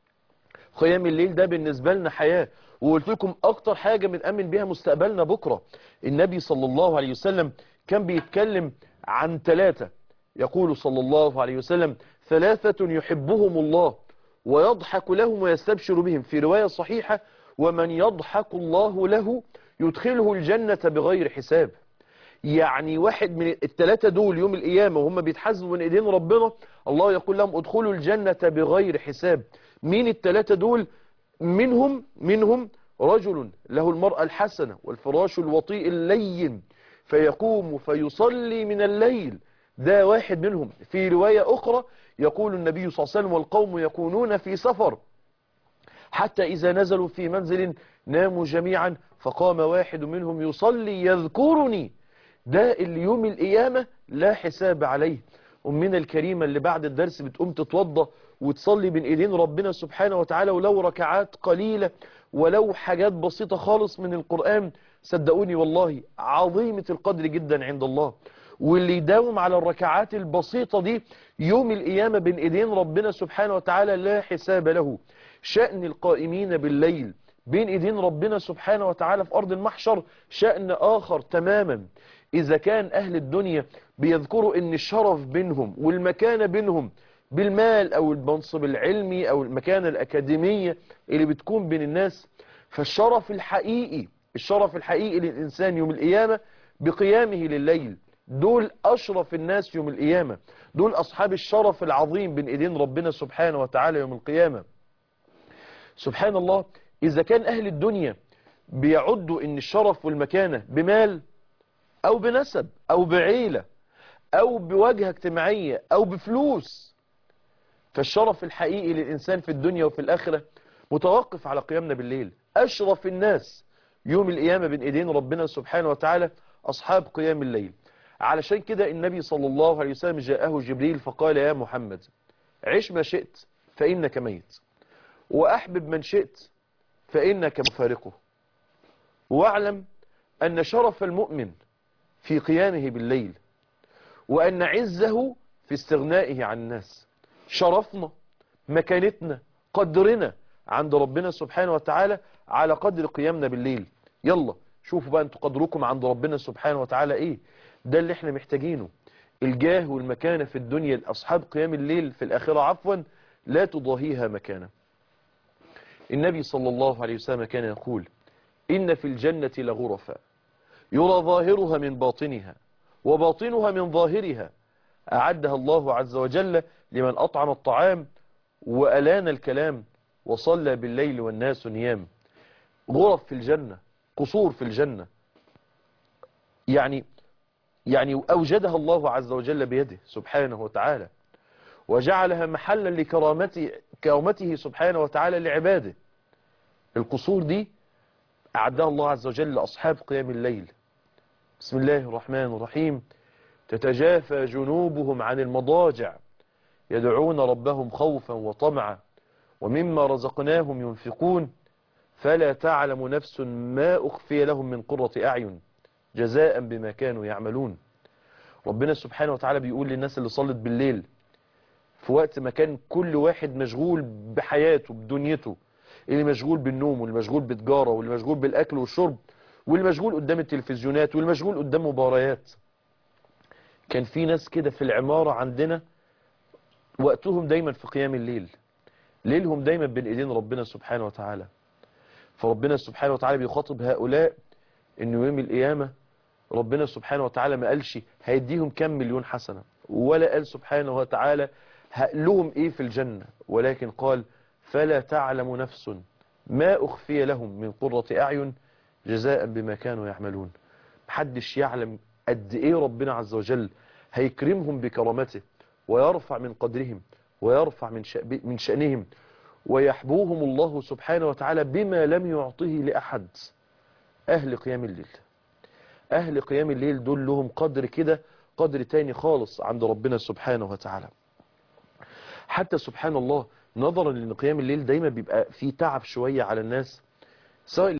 S2: قيام الليل ده بالنسبة لنا حياة وقلت لكم اكتر حاجة بنأمن بيها مستقبلنا بكرة النبي صلى الله عليه وسلم كان بيتكلم عن ثلاثة يقول صلى الله عليه وسلم ثلاثة يحبهم الله ويضحك لهم ويستبشر بهم في رواية صحيحة ومن يضحك الله له يدخله الجنة بغير حساب يعني واحد من الثلاثة دول يوم القيامة وهم بيتحاسبوا من ايدين ربنا الله يقول لهم ادخلوا الجنة بغير حساب مين الثلاثة دول منهم منهم رجل له المرأة الحسنة والفراش الوطيء اللين فيقوم فيصلي من الليل ده واحد منهم في رواية أخرى يقول النبي صلى الله عليه وسلم والقوم يكونون في سفر حتى إذا نزلوا في منزل ناموا جميعا فقام واحد منهم يصلي يذكرني ده اللي يوم القيامة لا حساب عليه أمنا الكريمة اللي بعد الدرس بتقوم تتوضى وتصلي بين ايدين ربنا سبحانه وتعالى ولو ركعات قليلة ولو حاجات بسيطة خالص من القرآن صدقوني والله عظيمة القدر جدا عند الله واللي يداوم على الركعات البسيطة دي يوم القيامة بين ايدين ربنا سبحانه وتعالى لا حساب له شأن القائمين بالليل بين ايدين ربنا سبحانه وتعالى في ارض المحشر شأن اخر تماما اذا كان اهل الدنيا بيذكروا ان الشرف بينهم والمكانة بينهم بالمال او المنصب العلمي او المكانة الاكاديمية اللي بتكون بين الناس فالشرف الحقيقي الشرف الحقيقي للانسان يوم القيامة بقيامه لليل دول اشرف الناس يوم القيامة دول اصحاب الشرف العظيم بين ايدين ربنا سبحانه وتعالى يوم القيامة سبحان الله إذا كان أهل الدنيا بيعدوا إن الشرف والمكانة بمال أو بنسب أو بعيلة أو بواجهة اجتماعية أو بفلوس فالشرف الحقيقي للإنسان في الدنيا وفي الآخرة متوقف على قيامنا بالليل أشرف الناس يوم القيامة بين إيدين ربنا سبحانه وتعالى أصحاب قيام الليل علشان كده النبي صلى الله عليه وسلم جاءه جبريل فقال يا محمد عش ما شئت فإنك ميت وأحبب من شئت فإنك مفارقه واعلم أن شرف المؤمن في قيامه بالليل وأن عزه في استغنائه عن الناس شرفنا مكانتنا قدرنا عند ربنا سبحانه وتعالى على قدر قيامنا بالليل يلا شوفوا بقى انتوا قدركم عند ربنا سبحانه وتعالى ايه ده اللي احنا محتاجينه الجاه والمكانة في الدنيا لأصحاب قيام الليل في الآخرة عفوا لا تضاهيها مكانة النبي صلى الله عليه وسلم كان يقول إن في الجنة لغرفا يرى ظاهرها من باطنها وباطنها من ظاهرها أعدها الله عز وجل لمن أطعم الطعام وألان الكلام وصلى بالليل والناس نيام غرف في الجنة قصور في الجنة يعني يعني أوجدها الله عز وجل بيده سبحانه وتعالى وجعلها محلا لكرامته كرامته سبحانه وتعالى لعباده القصور دي أعدها الله عز وجل لأصحاب قيام الليل بسم الله الرحمن الرحيم تتجافى جنوبهم عن المضاجع يدعون ربهم خوفا وطمعا ومما رزقناهم ينفقون فلا تعلم نفس ما أخفي لهم من قرة أعين جزاء بما كانوا يعملون ربنا سبحانه وتعالى بيقول للناس اللي صلت بالليل في وقت ما كان كل واحد مشغول بحياته بدنيته اللي مشغول بالنوم واللي مشغول بتجارة واللي مشغول بالأكل والشرب واللي مشغول قدام التلفزيونات واللي مشغول قدام مباريات كان في ناس كده في العمارة عندنا وقتهم دايما في قيام الليل ليلهم دايما بين ايدين ربنا سبحانه وتعالى فربنا سبحانه وتعالى بيخاطب هؤلاء انه يوم القيامة ربنا سبحانه وتعالى ما قالش هيديهم كم مليون حسنة ولا قال سبحانه وتعالى لهم ايه في الجنة ولكن قال فلا تعلم نفس ما اخفي لهم من قرة اعين جزاء بما كانوا يعملون محدش يعلم قد ايه ربنا عز وجل هيكرمهم بكرامته ويرفع من قدرهم ويرفع من, شأ... من شأنهم ويحبوهم الله سبحانه وتعالى بما لم يعطه لأحد أهل قيام الليل أهل قيام الليل دول لهم قدر كده قدر تاني خالص عند ربنا سبحانه وتعالى حتى سبحان الله نظرا لأن قيام الليل دايما بيبقى فيه تعب شوية على الناس سواء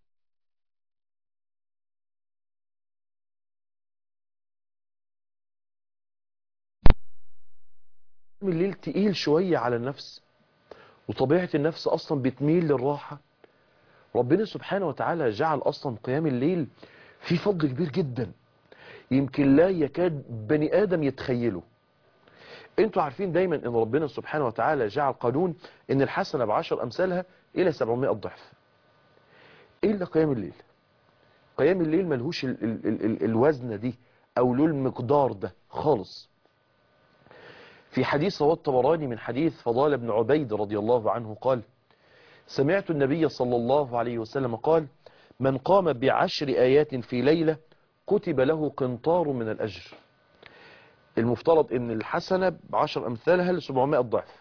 S2: الليل تقيل شوية على النفس وطبيعة النفس أصلا بتميل للراحة ربنا سبحانه وتعالى جعل أصلا قيام الليل في فضل كبير جدا يمكن لا يكاد بني آدم يتخيله انتوا عارفين دايما ان ربنا سبحانه وتعالى جعل قانون ان الحسنة بعشر امثالها الى 700 ضعف الا قيام الليل قيام الليل ملهوش ال ال ال ال الوزنة دي او له المقدار ده خالص في حديث رواه الطبراني من حديث فضال بن عبيد رضي الله عنه قال سمعت النبي صلى الله عليه وسلم قال من قام بعشر آيات في ليلة كتب له قنطار من الأجر المفترض ان الحسنة بعشر أمثالها ل 700 ضعف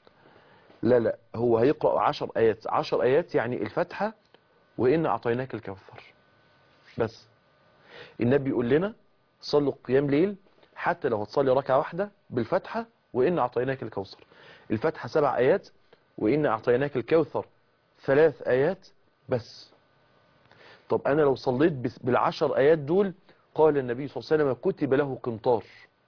S2: لا لا هو هيقرأ عشر آيات عشر آيات يعني الفتحة وإن أعطيناك الكوثر بس النبي يقول لنا صلوا قيام ليل حتى لو هتصلي ركعة واحدة بالفتحة وإن أعطيناك الكوثر الفتحة سبع آيات وإن أعطيناك الكوثر ثلاث آيات بس طب أنا لو صليت بالعشر آيات دول قال النبي صلى الله عليه وسلم كتب له قنطار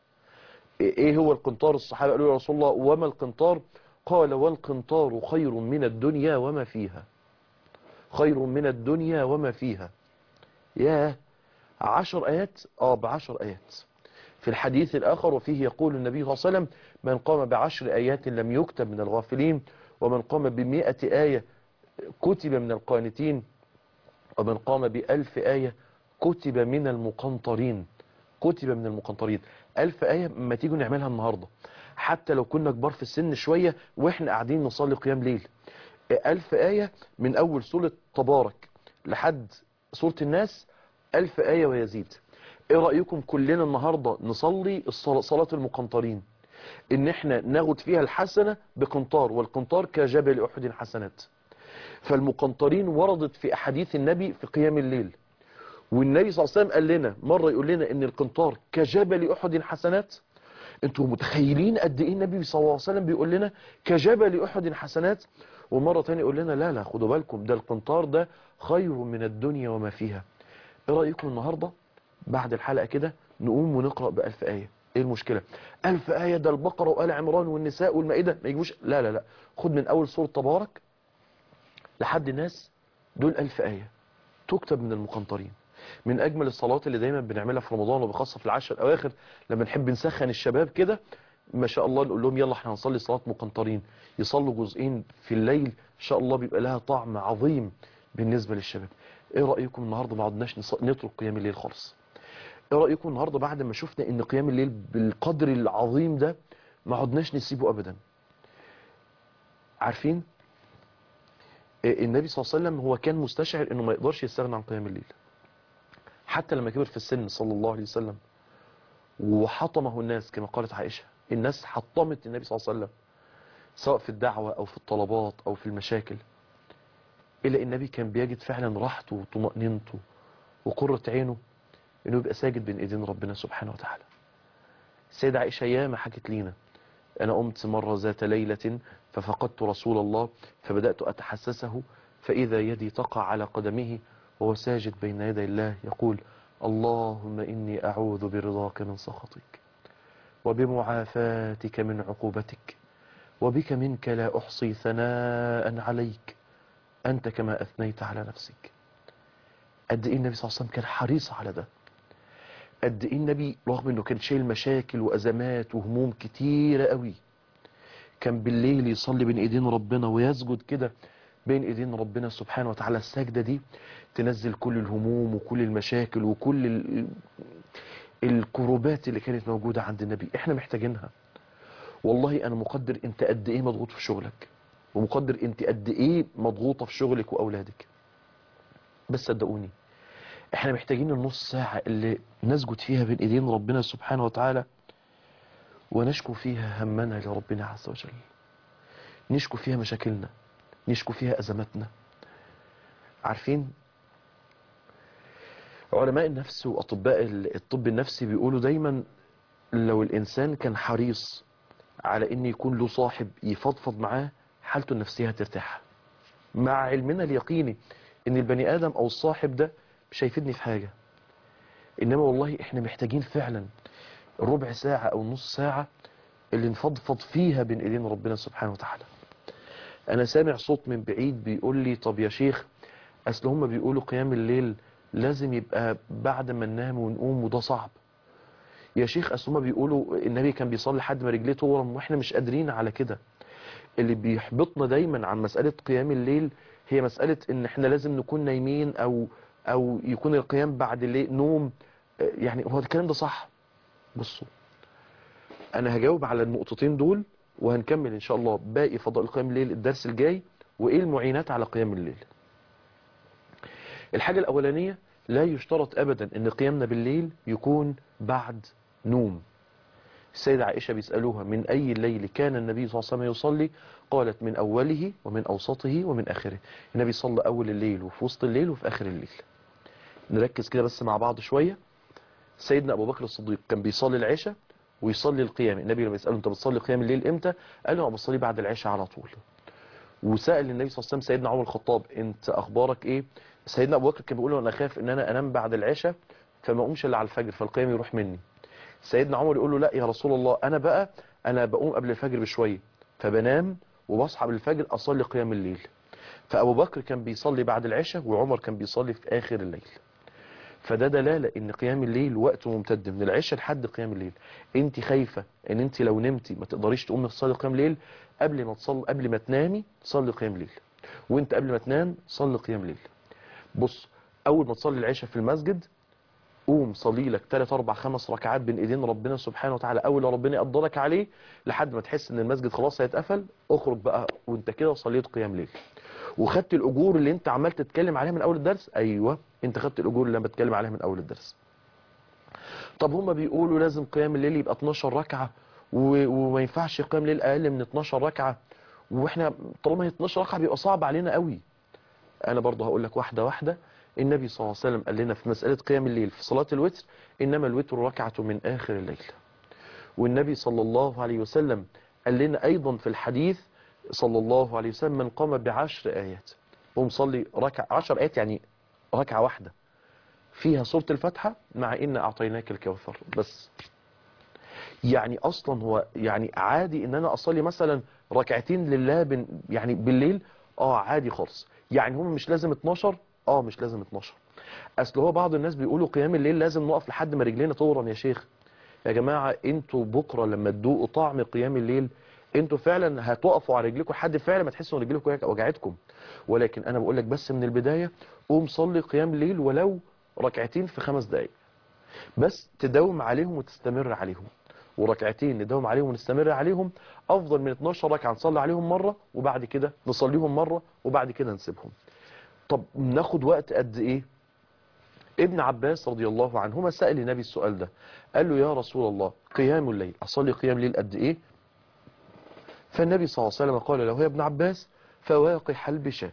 S2: إيه هو القنطار الصحابة قالوا يا رسول الله وما القنطار قال والقنطار خير من الدنيا وما فيها خير من الدنيا وما فيها يا عشر آيات آه بعشر آيات في الحديث الآخر وفيه يقول النبي صلى الله عليه وسلم من قام بعشر آيات لم يكتب من الغافلين ومن قام بمئة آية كتب من القانتين ومن قام بألف آية كتب من المقنطرين كتب من المقنطرين ألف آية ما تيجوا نعملها النهاردة حتى لو كنا كبار في السن شوية وإحنا قاعدين نصلي قيام ليل ألف آية من أول سورة تبارك لحد سورة الناس ألف آية ويزيد ايه رأيكم كلنا النهاردة نصلي صلاة المقنطرين ان احنا ناخد فيها الحسنة بقنطار والقنطار كجبل احد حسنات فالمقنطرين وردت في احاديث النبي في قيام الليل والنبي صلى الله عليه وسلم قال لنا مرة يقول لنا ان القنطار كجبل احد حسنات انتوا متخيلين قد ايه النبي صلى الله عليه وسلم بيقول لنا كجبل احد حسنات ومرة تانية يقول لنا لا لا خدوا بالكم ده القنطار ده خير من الدنيا وما فيها ايه رأيكم النهاردة بعد الحلقة كده نقوم ونقرأ بألف آية ايه المشكلة ألف آية ده البقرة وآل عمران والنساء والمائدة ما يجيبوش لا لا لا خد من أول سورة تبارك لحد الناس دول ألف آية تكتب من المقنطرين من أجمل الصلوات اللي دايما بنعملها في رمضان وبخاصة في العشر الأواخر لما نحب نسخن الشباب كده ما شاء الله نقول لهم يلا احنا هنصلي صلاة مقنطرين يصلوا جزئين في الليل ان شاء الله بيبقى لها طعم عظيم بالنسبة للشباب ايه رأيكم النهاردة ما عدناش نص- نترك قيام الليل خالص ايه رأيكم النهاردة بعد ما شفنا ان قيام الليل بالقدر العظيم ده ما عدناش نسيبه ابدا عارفين إيه النبي صلى الله عليه وسلم هو كان مستشعر انه ما يقدرش يستغنى عن قيام الليل حتى لما كبر في السن صلى الله عليه وسلم وحطمه الناس كما قالت عائشة الناس حطمت النبي صلى الله عليه وسلم سواء في الدعوة أو في الطلبات أو في المشاكل إلا النبي كان بيجد فعلا راحته وطمأنينته وقرة عينه إنه يبقى ساجد بين إيدين ربنا سبحانه وتعالى السيدة عائشة ياما حكت لينا أنا قمت مرة ذات ليلة ففقدت رسول الله فبدأت أتحسسه فإذا يدي تقع على قدمه وهو ساجد بين يدي الله يقول اللهم إني أعوذ برضاك من سخطك وبمعافاتك من عقوبتك وبك منك لا أحصي ثناء عليك أنت كما أثنيت على نفسك قد إيه النبي صلى الله عليه وسلم كان حريص على ده قد إيه النبي رغم أنه كان شايل مشاكل وأزمات وهموم كتيرة قوي كان بالليل يصلي بين إيدين ربنا ويسجد كده بين إيدين ربنا سبحانه وتعالى السجدة دي تنزل كل الهموم وكل المشاكل وكل ال- الكروبات اللي كانت موجودة عند النبي احنا محتاجينها والله انا مقدر انت قد ايه مضغوط في شغلك ومقدر انت قد ايه مضغوطة في شغلك واولادك بس صدقوني احنا محتاجين النص ساعة اللي نسجد فيها بين ايدين ربنا سبحانه وتعالى ونشكو فيها همنا لربنا عز وجل نشكو فيها مشاكلنا نشكو فيها ازماتنا عارفين علماء النفس واطباء الطب النفسي بيقولوا دايما لو الانسان كان حريص على ان يكون له صاحب يفضفض معاه حالته النفسية هترتاح مع علمنا اليقيني ان البني ادم او الصاحب ده مش هيفيدني في حاجة انما والله احنا محتاجين فعلا ربع ساعة او نص ساعة اللي نفضفض فيها بين ايدين ربنا سبحانه وتعالى انا سامع صوت من بعيد بيقول لي طب يا شيخ اصل هم بيقولوا قيام الليل لازم يبقى بعد ما ننام ونقوم وده صعب يا شيخ اصل هم بيقولوا النبي كان بيصلي لحد ما رجليه تورم واحنا مش قادرين على كده اللي بيحبطنا دايما عن مسألة قيام الليل هي مسألة ان احنا لازم نكون نايمين او او يكون القيام بعد الليل نوم آه، يعني هو الكلام ده صح بصوا انا هجاوب على النقطتين دول وهنكمل ان شاء الله باقي فضاء قيام الليل الدرس الجاي وايه المعينات على قيام الليل الحاجة الاولانية لا يشترط ابدا ان قيامنا بالليل يكون بعد نوم السيدة عائشة بيسألوها من أي الليل كان النبي صلى الله عليه وسلم يصلي قالت من أوله ومن أوسطه ومن آخره النبي صلى أول الليل وفي وسط الليل وفي آخر الليل نركز كده بس مع بعض شوية سيدنا أبو بكر الصديق كان بيصلي العشاء ويصلي القيام النبي لما يسأله أنت بتصلي قيام الليل إمتى قال له أنا بصلي بعد العشاء على طول وسأل النبي صلى الله عليه وسلم سيدنا عمر الخطاب أنت أخبارك إيه سيدنا أبو بكر كان بيقول له أنا خايف إن أنا أنام بعد العشاء فما أقومش إلا على الفجر فالقيام يروح مني سيدنا عمر يقول له لا يا رسول الله انا بقى انا بقوم قبل الفجر بشوية فبنام وبصحى قبل الفجر اصلي قيام الليل فابو بكر كان بيصلي بعد العشاء وعمر كان بيصلي في اخر الليل فده دلالة ان قيام الليل وقته ممتد من العشاء لحد قيام الليل انت خايفة ان انت لو نمتي ما تقدريش تقومي تصلي قيام الليل قبل ما تصلي قبل ما تنامي صلي قيام الليل وانت قبل ما تنام صلي قيام الليل بص اول ما تصلي العشاء في المسجد قوم صلي لك 3 4 5 ركعات بين ايدين ربنا سبحانه وتعالى اول ما ربنا يقدرك عليه لحد ما تحس ان المسجد خلاص هيتقفل اخرج بقى وانت كده صليت قيام ليل وخدت الاجور اللي انت عمال تتكلم عليها من اول الدرس ايوه انت خدت الاجور اللي انا بتكلم عليها من اول الدرس طب هما بيقولوا لازم قيام الليل يبقى 12 ركعه و- وما ينفعش قيام الليل اقل من 12 ركعه واحنا طالما هي 12 ركعه بيبقى صعب علينا قوي انا برضه هقول لك واحده واحده النبي صلى الله عليه وسلم قال لنا في مسألة قيام الليل في صلاة الوتر إنما الوتر ركعة من آخر الليل والنبي صلى الله عليه وسلم قال لنا أيضا في الحديث صلى الله عليه وسلم من قام بعشر آيات قوم صلي ركع عشر آيات يعني ركعة واحدة فيها سورة الفاتحة مع إن أعطيناك الكوثر بس يعني أصلا هو يعني عادي إن أنا أصلي مثلا ركعتين لله بن يعني بالليل آه عادي خالص يعني هم مش لازم 12 آه مش لازم 12 أصل هو بعض الناس بيقولوا قيام الليل لازم نقف لحد ما رجلينا تورم يا شيخ يا جماعة انتوا بكرة لما تدوقوا طعم قيام الليل انتوا فعلا هتقفوا على رجلكم لحد فعلا ما تحسوا ان رجلكم وجعتكم ولكن انا بقول لك بس من البداية قوم صلي قيام الليل ولو ركعتين في خمس دقايق بس تداوم عليهم وتستمر عليهم وركعتين نداوم عليهم ونستمر عليهم افضل من 12 ركعه نصلي عليهم مره وبعد كده نصليهم مره وبعد كده نسيبهم طب ناخد وقت قد ايه ابن عباس رضي الله عنهما سأل النبي السؤال ده قال له يا رسول الله قيام الليل أصلي قيام الليل قد إيه فالنبي صلى الله عليه وسلم قال له يا ابن عباس فواقي حلب شاه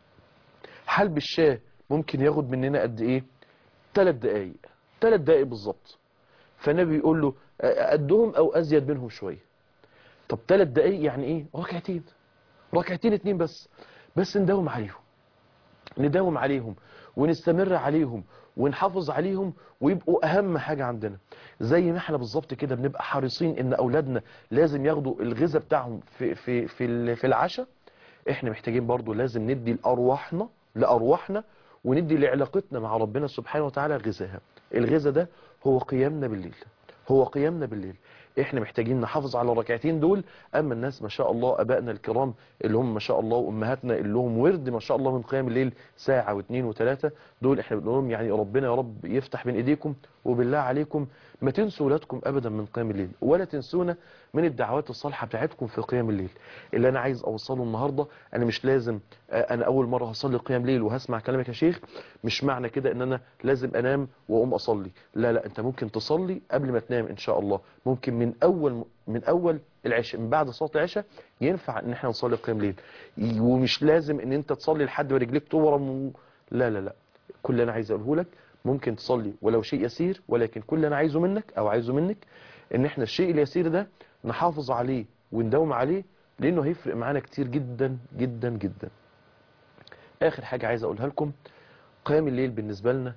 S2: حلب الشاه ممكن ياخد مننا قد إيه ثلاث دقايق ثلاث دقايق بالظبط فالنبي يقول له قدهم أو أزيد منهم شوية طب ثلاث دقايق يعني إيه ركعتين ركعتين اتنين بس بس نداوم عليهم نداوم عليهم ونستمر عليهم ونحافظ عليهم ويبقوا اهم حاجة عندنا زي ما احنا بالظبط كده بنبقى حريصين ان اولادنا لازم ياخدوا الغذاء بتاعهم في في في في العشاء احنا محتاجين برضو لازم ندي لارواحنا لارواحنا وندي لعلاقتنا مع ربنا سبحانه وتعالى غذاها الغذاء ده هو قيامنا بالليل هو قيامنا بالليل احنا محتاجين نحافظ على الركعتين دول اما الناس ما شاء الله ابائنا الكرام اللي هم ما شاء الله وامهاتنا اللي هم ورد ما شاء الله من قيام الليل ساعة واثنين وثلاثة دول احنا بنقول لهم يعني ربنا يا رب يفتح بين ايديكم وبالله عليكم ما تنسوا ولادكم ابدا من قيام الليل ولا تنسونا من الدعوات الصالحة بتاعتكم في قيام الليل اللي انا عايز اوصله النهاردة انا مش لازم انا اول مرة هصلي قيام ليل وهسمع كلامك يا شيخ مش معنى كده ان انا لازم انام واقوم اصلي لا لا انت ممكن تصلي قبل ما تنام ان شاء الله ممكن من اول من اول العشاء من بعد صلاه العشاء ينفع ان احنا نصلي قيام ليل ومش لازم ان انت تصلي لحد ما رجليك تورم و... لا لا لا كل اللي انا عايز اقوله لك ممكن تصلي ولو شيء يسير ولكن كل اللي انا عايزه منك او عايزه منك ان احنا الشيء اليسير ده نحافظ عليه ونداوم عليه لانه هيفرق معانا كتير جدا جدا جدا اخر حاجه عايز اقولها لكم قيام الليل بالنسبه لنا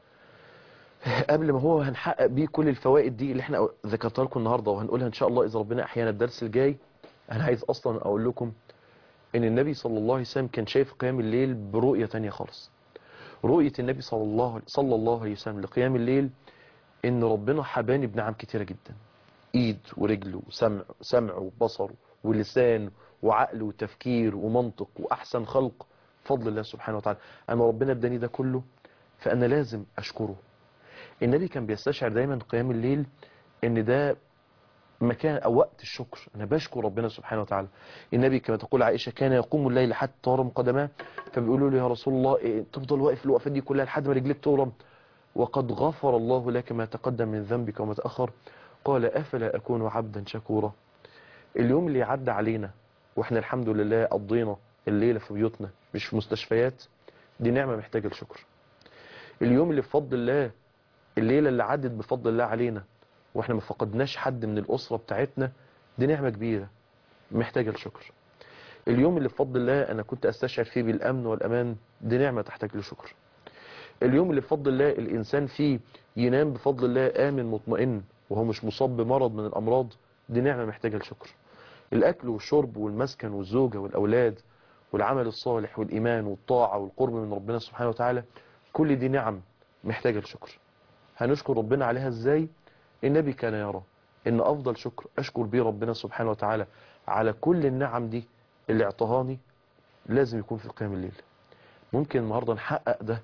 S2: قبل ما هو هنحقق بيه كل الفوائد دي اللي احنا ذكرتها لكم النهارده وهنقولها ان شاء الله اذا ربنا احيانا الدرس الجاي انا عايز اصلا اقول لكم ان النبي صلى الله عليه وسلم كان شايف قيام الليل برؤيه تانية خالص رؤيه النبي صلى الله صلى الله عليه وسلم لقيام الليل ان ربنا حباني بنعم كتيره جدا ايد ورجل وسمع سمع وبصر ولسان وعقل وتفكير ومنطق واحسن خلق فضل الله سبحانه وتعالى اما ربنا اداني ده كله فانا لازم اشكره النبي كان بيستشعر دايما قيام الليل ان ده مكان او وقت الشكر انا بشكر ربنا سبحانه وتعالى النبي كما تقول عائشه كان يقوم الليل حتى تورم قدماه فبيقولوا له يا رسول الله إيه تفضل واقف الوقفه دي كلها لحد ما رجليك تورم وقد غفر الله لك ما تقدم من ذنبك وما تاخر قال افلا اكون عبدا شكورا اليوم اللي عدى علينا واحنا الحمد لله قضينا الليله في بيوتنا مش في مستشفيات دي نعمه محتاجه لشكر اليوم اللي بفضل الله الليلة اللي عدت بفضل الله علينا واحنا ما فقدناش حد من الأسرة بتاعتنا دي نعمة كبيرة محتاجة لشكر اليوم اللي بفضل الله أنا كنت أستشعر فيه بالأمن والأمان دي نعمة تحتاج لشكر اليوم اللي بفضل الله الإنسان فيه ينام بفضل الله آمن مطمئن وهو مش مصاب بمرض من الأمراض دي نعمة محتاجة لشكر الأكل والشرب والمسكن والزوجة والأولاد والعمل الصالح والإيمان والطاعة والقرب من ربنا سبحانه وتعالى كل دي نعم محتاجة لشكر هنشكر ربنا عليها ازاي النبي كان يرى ان افضل شكر اشكر بيه ربنا سبحانه وتعالى على كل النعم دي اللي اعطهاني لازم يكون في قيام الليل ممكن النهاردة نحقق ده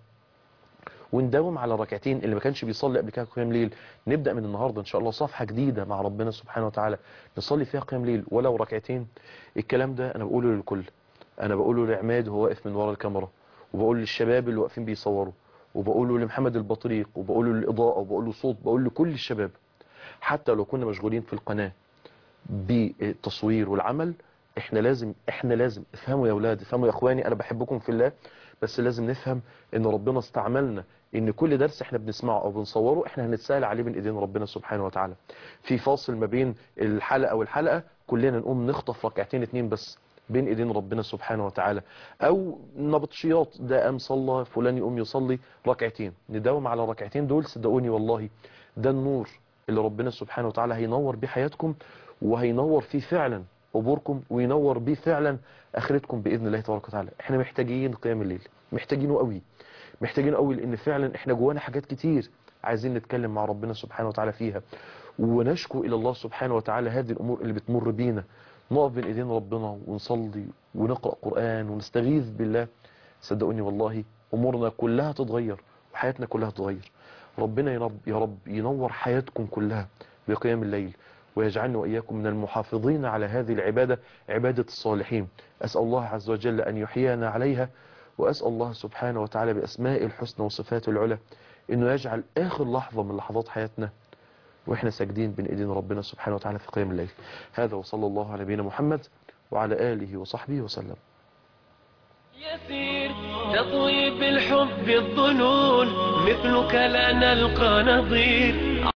S2: ونداوم على الركعتين اللي ما كانش بيصلي قبل كده قيام ليل نبدأ من النهاردة ان شاء الله صفحة جديدة مع ربنا سبحانه وتعالى نصلي فيها قيام ليل ولو ركعتين الكلام ده انا بقوله للكل انا بقوله لعماد وهو واقف من ورا الكاميرا وبقول للشباب اللي واقفين بيصوروا وبقوله لمحمد البطريق وبقوله للإضاءة وبقوله صوت بقول لكل الشباب حتى لو كنا مشغولين في القناة بالتصوير والعمل احنا لازم احنا لازم افهموا يا اولاد افهموا يا اخواني انا بحبكم في الله بس لازم نفهم ان ربنا استعملنا ان كل درس احنا بنسمعه او بنصوره احنا هنتسال عليه من ايدين ربنا سبحانه وتعالى في فاصل ما بين الحلقة والحلقة كلنا نقوم نخطف ركعتين اتنين بس بين ايدين ربنا سبحانه وتعالى او نبطشيات ده قام صلى فلان يقوم يصلي ركعتين نداوم على الركعتين دول صدقوني والله ده النور اللي ربنا سبحانه وتعالى هينور بيه حياتكم وهينور فيه فعلا قبوركم وينور بيه فعلا اخرتكم باذن الله تبارك وتعالى احنا محتاجين قيام الليل محتاجينه قوي محتاجين قوي لان فعلا احنا جوانا حاجات كتير عايزين نتكلم مع ربنا سبحانه وتعالى فيها ونشكو الى الله سبحانه وتعالى هذه الامور اللي بتمر بينا نقف بين ايدين ربنا ونصلي ونقرا قران ونستغيث بالله صدقوني والله امورنا كلها تتغير وحياتنا كلها تتغير ربنا يا رب يا رب ينور حياتكم كلها بقيام الليل ويجعلنا وإياكم من المحافظين على هذه العبادة عبادة الصالحين أسأل الله عز وجل أن يحيينا عليها وأسأل الله سبحانه وتعالى بأسماء الحسنى وصفاته العلى أنه يجعل آخر لحظة من لحظات حياتنا وإحنا ساجدين بين إيدين ربنا سبحانه وتعالى في قيام الليل هذا وصلى الله على نبينا محمد وعلى آله وصحبه وسلم
S1: يسير تطوي بالحب الظنون مثلك لا نلقى نظير